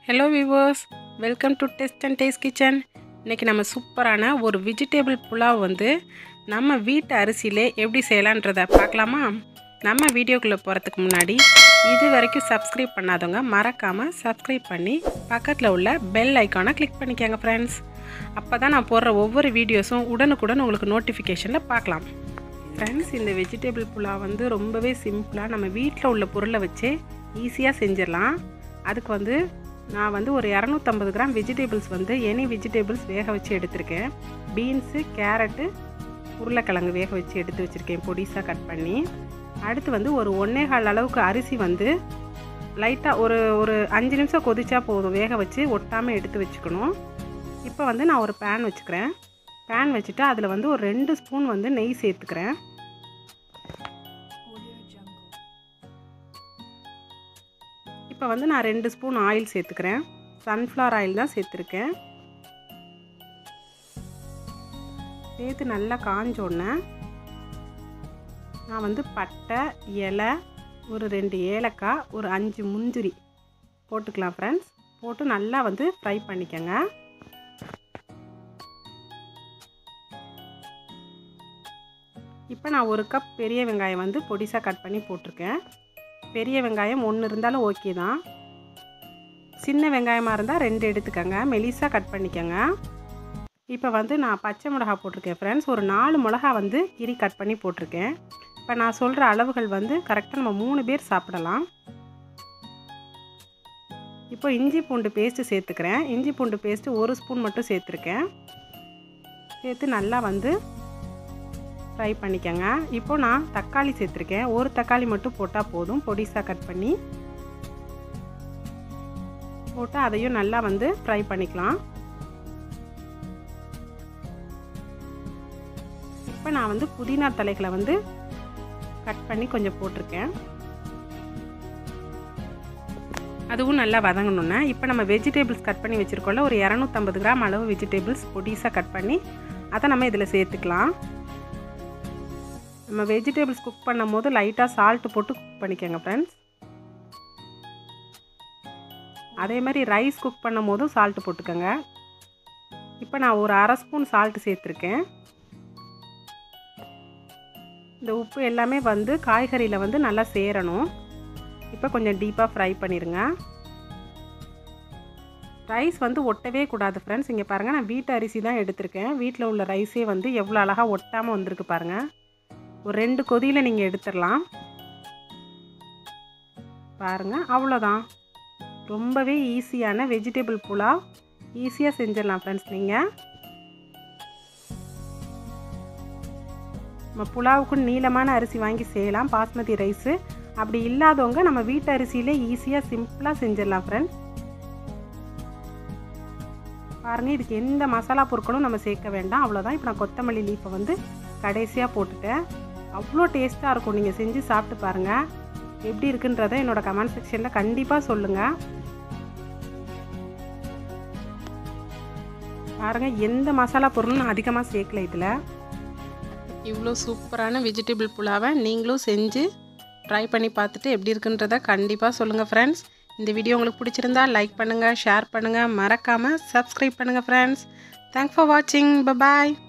hello viewers welcome to test and taste kitchen இன்றைக்கி நம்ம சூப்பரான ஒரு வெஜிடேபிள் புலாவ் வந்து நம்ம வீட்டு அரிசியிலே எப்படி செய்யலான்றதை பார்க்கலாமா நம்ம வீடியோக்குள்ளே போகிறதுக்கு முன்னாடி இது வரைக்கும் சப்ஸ்கிரைப் பண்ணாதவங்க மறக்காமல் சப்ஸ்கிரைப் பண்ணி பக்கத்தில் உள்ள பெல் ஐக்கானை கிளிக் பண்ணிக்கோங்க ஃப்ரெண்ட்ஸ் அப்போ தான் நான் போடுற ஒவ்வொரு வீடியோஸும் உடனுக்குடன் உங்களுக்கு நோட்டிஃபிகேஷனில் பார்க்கலாம் ஃப்ரெண்ட்ஸ் இந்த வெஜிடேபிள் புலாவ் வந்து ரொம்பவே சிம்பிளாக நம்ம வீட்டில் உள்ள பொருளை வச்சே ஈஸியாக செஞ்சிடலாம் அதுக்கு வந்து நான் வந்து ஒரு இரநூத்தம்பது கிராம் வெஜிடபிள்ஸ் வந்து எனி வெஜிடபிள்ஸ் வேக வச்சு எடுத்திருக்கேன் பீன்ஸு கேரட்டு உருளைக்கிழங்கு வேக வச்சு எடுத்து வச்சுருக்கேன் பொடிசாக கட் பண்ணி அடுத்து வந்து ஒரு ஒன்றே கால் அளவுக்கு அரிசி வந்து லைட்டாக ஒரு ஒரு அஞ்சு நிமிஷம் கொதிச்சா போதும் வேக வச்சு ஒட்டாமல் எடுத்து வச்சுக்கணும் இப்போ வந்து நான் ஒரு பேன் வச்சுக்கிறேன் பேன் வச்சுட்டு அதில் வந்து ஒரு ரெண்டு ஸ்பூன் வந்து நெய் சேர்த்துக்கிறேன் இப்போ வந்து நான் ரெண்டு ஸ்பூன் ஆயில் சேர்த்துக்கிறேன் சன்ஃப்ளவர் ஆயில் தான் சேர்த்துருக்கேன் சேர்த்து நல்லா காஞ்சோடனே நான் வந்து பட்டை இலை ஒரு ரெண்டு ஏலக்காய் ஒரு அஞ்சு முந்திரி போட்டுக்கலாம் ஃப்ரெண்ட்ஸ் போட்டு நல்லா வந்து ஃப்ரை பண்ணிக்கோங்க இப்போ நான் ஒரு கப் பெரிய வெங்காயம் வந்து பொடிசாக கட் பண்ணி போட்டிருக்கேன் பெரிய வெங்காயம் ஒன்று இருந்தாலும் ஓகே தான் சின்ன வெங்காயமாக இருந்தால் ரெண்டு எடுத்துக்கோங்க மெலிசாக கட் பண்ணிக்கோங்க இப்போ வந்து நான் பச்சை மிளகா போட்டிருக்கேன் ஃப்ரெண்ட்ஸ் ஒரு நாலு மிளகா வந்து கிரி கட் பண்ணி போட்டிருக்கேன் இப்போ நான் சொல்கிற அளவுகள் வந்து கரெக்டாக நம்ம மூணு பேர் சாப்பிடலாம் இப்போ இஞ்சி பூண்டு பேஸ்ட்டு சேர்த்துக்கிறேன் இஞ்சி பூண்டு பேஸ்ட்டு ஒரு ஸ்பூன் மட்டும் சேர்த்துருக்கேன் சேர்த்து நல்லா வந்து ஃப்ரை பண்ணிக்கோங்க இப்போ நான் தக்காளி சேர்த்துருக்கேன் ஒரு தக்காளி மட்டும் போட்டால் போதும் பொடிசாக கட் பண்ணி போட்டு அதையும் நல்லா வந்து ஃப்ரை பண்ணிக்கலாம் இப்போ நான் வந்து புதினா தலைகளை வந்து கட் பண்ணி கொஞ்சம் போட்டிருக்கேன் அதுவும் நல்லா வதங்கணுன்னா இப்போ நம்ம வெஜிடபிள்ஸ் கட் பண்ணி வச்சுருக்கோம்ல ஒரு இரநூத்தம்பது கிராம் அளவு வெஜிடபிள்ஸ் பொடிசாக கட் பண்ணி அதை நம்ம இதில் சேர்த்துக்கலாம் நம்ம வெஜிடபிள்ஸ் குக் பண்ணும் போது லைட்டாக சால்ட்டு போட்டு குக் பண்ணிக்கோங்க ஃப்ரெண்ட்ஸ் அதே மாதிரி ரைஸ் குக் பண்ணும் போதும் சால்ட்டு போட்டுக்கோங்க இப்போ நான் ஒரு அரை ஸ்பூன் சால்ட்டு சேர்த்துருக்கேன் இந்த உப்பு எல்லாமே வந்து காய்கறியில் வந்து நல்லா சேரணும் இப்போ கொஞ்சம் டீப்பாக ஃப்ரை பண்ணிடுங்க ரைஸ் வந்து ஒட்டவே கூடாது ஃப்ரெண்ட்ஸ் இங்கே பாருங்கள் நான் வீட்டு அரிசி தான் எடுத்திருக்கேன் வீட்டில் உள்ள ரைஸே வந்து எவ்வளோ அழகாக ஒட்டாமல் வந்திருக்கு பாருங்கள் ஒரு ரெண்டு கொதியில் நீங்கள் எடுத்துடலாம் பாருங்கள் அவ்வளோதான் ரொம்பவே ஈஸியான வெஜிடபிள் புலாவ் ஈஸியாக செஞ்சிடலாம் ஃப்ரெண்ட்ஸ் நீங்கள் நம்ம புலாவுக்கு நீளமான அரிசி வாங்கி செய்யலாம் பாஸ்மதி ரைஸு அப்படி இல்லாதவங்க நம்ம வீட்டு அரிசியிலே ஈஸியாக சிம்பிளாக செஞ்சிடலாம் ஃப்ரெண்ட்ஸ் பாருங்கள் இதுக்கு எந்த மசாலா பொருட்களும் நம்ம சேர்க்க வேண்டாம் அவ்வளோதான் இப்போ நான் கொத்தமல்லி லீஃபை வந்து கடைசியாக போட்டுட்டேன் அவ்வளோ டேஸ்ட்டாக இருக்கும் நீங்கள் செஞ்சு சாப்பிட்டு பாருங்கள் எப்படி இருக்குன்றதை என்னோடய கமெண்ட் செக்ஷனில் கண்டிப்பாக சொல்லுங்கள் பாருங்கள் எந்த மசாலா பொருளும் நான் அதிகமாக சேர்க்கல இதில் இவ்வளோ சூப்பரான வெஜிடபிள் புலாவை நீங்களும் செஞ்சு ட்ரை பண்ணி பார்த்துட்டு எப்படி இருக்குன்றதை கண்டிப்பாக சொல்லுங்கள் ஃப்ரெண்ட்ஸ் இந்த வீடியோ உங்களுக்கு பிடிச்சிருந்தா லைக் பண்ணுங்கள் ஷேர் பண்ணுங்கள் மறக்காமல் சப்ஸ்கிரைப் பண்ணுங்கள் ஃப்ரெண்ட்ஸ் தேங்க்ஸ் ஃபார் வாட்சிங் பாய்